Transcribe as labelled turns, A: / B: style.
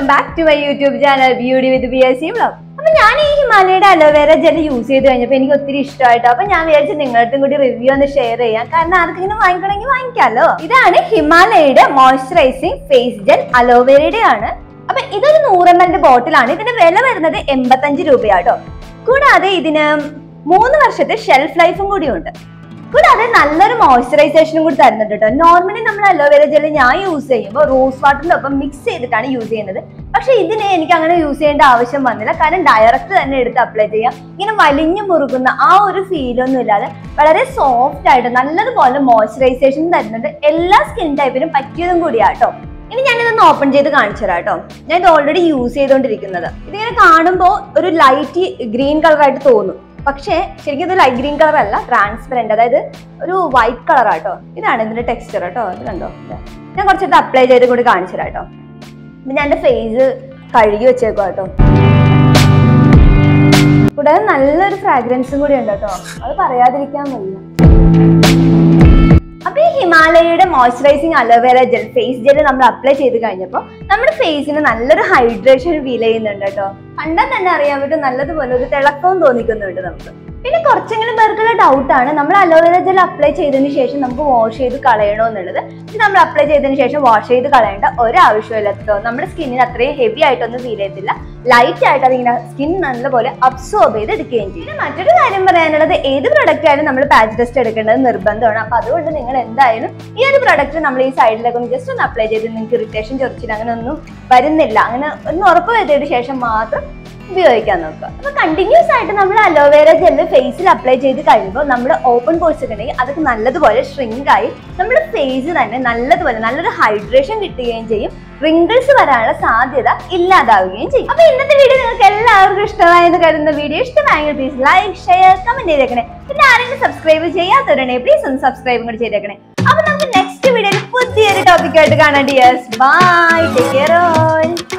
A: Back to my YouTube channel beauty with B S C vlog അപ്പൊ ഞാൻ ഈ ഹിമാലയയുടെ aloe vera gel use ചെയ്ത് കഴിഞ്ഞപ്പോൾ എനിക്ക് ഒത്തിരി ഇഷ്ടമായിട്ടോ അപ്പൊ ഞാൻ വിചാരിച്ചു നിങ്ങളുടെ കൂടി റിവ്യൂ ഒന്ന് ഷെയർ ചെയ്യാം കാരണം ആർക്കെങ്കിലും വാങ്ങിക്കണമെങ്കിൽ വാങ്ങിക്കാമല്ലോ ഇതാണ് ഹിമാലയയുടെ മോയ്സ്ചറൈസിങ് ഫേസ് ജെൽ അലോവേരയുടെ ആണ് അപ്പൊ ഇതൊരു നൂറ് എം എല്ലിന്റെ ബോട്ടിലാണ് ഇതിന്റെ വില വരുന്നത് എൺപത്തഞ്ച് രൂപയാട്ടോ കൂടാതെ ഇതിന് മൂന്ന് വർഷത്തെ ഷെൽഫ് ലൈഫും കൂടി ഉണ്ട് കൂടാതെ നല്ലൊരു മോയ്സ്ചറൈസേഷനും കൂടി തരുന്നുണ്ട് കേട്ടോ നോർമലി നമ്മൾ അലോവേര ജെൽ ഞാൻ യൂസ് ചെയ്യുമ്പോൾ റോസ് വാട്ടറിന്റെ ഒപ്പം മിക്സ് ചെയ്തിട്ടാണ് യൂസ് ചെയ്യുന്നത് പക്ഷെ ഇതിനെ എനിക്ക് അങ്ങനെ യൂസ് ചെയ്യേണ്ട ആവശ്യം വന്നില്ല കാരണം ഡയറക്റ്റ് തന്നെ എടുത്ത് അപ്ലൈ ചെയ്യാം ഇങ്ങനെ വലിഞ്ഞു മുറുകുന്ന ആ ഒരു ഫീലൊന്നും ഇല്ലാതെ വളരെ സോഫ്റ്റ് ആയിട്ട് നല്ലതുപോലെ മോയ്സ്ചറൈസേഷൻ തരുന്നുണ്ട് എല്ലാ സ്കിൻ ടൈപ്പിനും പറ്റിയതും കൂടിയാട്ടോ ഇനി ഞാനിതൊന്ന് ഓപ്പൺ ചെയ്ത് കാണിച്ചു തരാം കേട്ടോ ഞാൻ ഇത് ഓൾറെഡി യൂസ് ചെയ്തുകൊണ്ടിരിക്കുന്നത് ഇതിങ്ങനെ കാണുമ്പോൾ ഒരു ലൈറ്റ് ഗ്രീൻ കളറായിട്ട് തോന്നും പക്ഷേ ശരിക്കും ഇത് ലൈറ്റ് ഗ്രീൻ കളർ അല്ല ട്രാൻസ്പെറന്റ് അതായത് ഒരു വൈറ്റ് കളർ ആട്ടോ ഇതാണ് ഇതിന്റെ ടെക്സ്ചർ കേട്ടോ ഇത് കണ്ടോ ഇത്. ഞാൻ കുറച്ചിട്ട് അപ്ലൈ ചെയ്ത് കൂടി കാണിച്ചു തരാം കേട്ടോ ഇത് ഞാൻ എന്റെ ഫേസ് കഴുകി വെച്ചേക്കോ കേട്ടോ കൂടാതെ നല്ലൊരു ഫ്രാഗ്രൻസും കൂടി ഉണ്ട് കേട്ടോ അത് പറയാതിരിക്കാൻ വയ്യ അപ്പൊ ഈ ഹിമാലയയുടെ moisturising aloe vera gel face gel നമ്മൾ അപ്ലൈ ചെയ്ത് കഴിഞ്ഞപ്പോൾ നമ്മുടെ ഫേസിന് നല്ലൊരു ഹൈഡ്രേഷൻ ഫീൽ ചെയ്യുന്നുണ്ട് കേട്ടോ കണ്ടാൽ തന്നെ അറിയാൻ പറ്റും നല്ലതുപോലെ ഒരു തിളക്കവും തോന്നിക്കുന്നുണ്ട് നമുക്ക് പിന്നെ കുറച്ചെങ്കിലും പേർക്കുള്ള ഡൗട്ടാണ് നമ്മൾ അലോവേര ജെൽ അപ്ലൈ ചെയ്തതിന് ശേഷം നമുക്ക് വാഷ് ചെയ്ത് കളയണോ എന്നുള്ളത് ഇത് നമ്മൾ അപ്ലൈ ചെയ്തതിന് ശേഷം വാഷ് ചെയ്ത് കളയേണ്ട ഒരാവശ്യമില്ല കേട്ടോ നമ്മുടെ സ്കിന്നിന് അത്രയും ഹെവി ആയിട്ടൊന്നും ഫീൽ ചെയ്യത്തില്ല ലൈറ്റ് ആയിട്ട് അതിങ്ങനെ സ്കിൻ നല്ലപോലെ അബ്സോർബ് ചെയ്ത് എടുക്കുകയും ചെയ്യും പിന്നെ മറ്റൊരു കാര്യം പറയാനുള്ളത് ഏത് പ്രൊഡക്റ്റ് ആയാലും നമ്മൾ പാച്ച് ടെസ്റ്റ് എടുക്കേണ്ടത് നിർബന്ധമാണ് അപ്പൊ അതുകൊണ്ട് നിങ്ങൾ എന്തായാലും ഈ ഒരു പ്രൊഡക്റ്റ് നമ്മൾ ഈ സൈഡിലേക്ക് ഒന്ന് ജസ്റ്റ് ഒന്ന് അപ്ലൈ ചെയ്ത് നിങ്ങൾക്ക് ഇറിറ്റേഷൻ ചൊറിച്ചിൽ അങ്ങനെ ഒന്നും വരുന്നില്ല അങ്ങനെ ഒന്ന് ഉറപ്പ് വരുത്തിയതിനു ശേഷം മാത്രം ഉപയോഗിക്കാൻ നോക്കുക അപ്പൊ കണ്ടിന്യൂസ് ആയിട്ട് നമ്മൾ അലോവേര ജെല്ല് ഫേസിൽ അപ്ലൈ ചെയ്ത് കഴിയുമ്പോൾ നമ്മുടെ ഓപ്പൺ പോർട്സ് ഒക്കെ ഉണ്ടെങ്കിൽ അതൊക്കെ നല്ലതുപോലെ shrink ആയി നമ്മുടെ ഫേസ് തന്നെ നല്ലതുപോലെ നല്ലൊരു ഹൈഡ്രേഷൻ കിട്ടുകയും ചെയ്യും റിങ്കിൾസ് വരാനുള്ള സാധ്യത ഇല്ലാതാവുകയും ചെയ്യും അപ്പൊ ഇന്നത്തെ വീഡിയോ നിങ്ങൾക്ക് എല്ലാവർക്കും ഇഷ്ടമായെന്ന് കരുതുന്ന വീഡിയോ ഇഷ്ടമായെങ്കിൽ പ്ലീസ് ലൈക്ക് ഷെയർ കമന്റ് ചെയ്തേക്കണേ പിന്നെ ആരെങ്കിലും സബ്സ്ക്രൈബ് ചെയ്യാത്തവരാണെങ്കിൽ പ്ലീസ് ഒന്ന് സബ്സ്ക്രൈബും കൂടി ചെയ്തേക്കണേ അപ്പൊ നമുക്ക് നെക്സ്റ്റ് വീഡിയോയിൽ പുതിയൊരു ടോപ്പിക്കായിട്ട് കാണാം dears bye take care all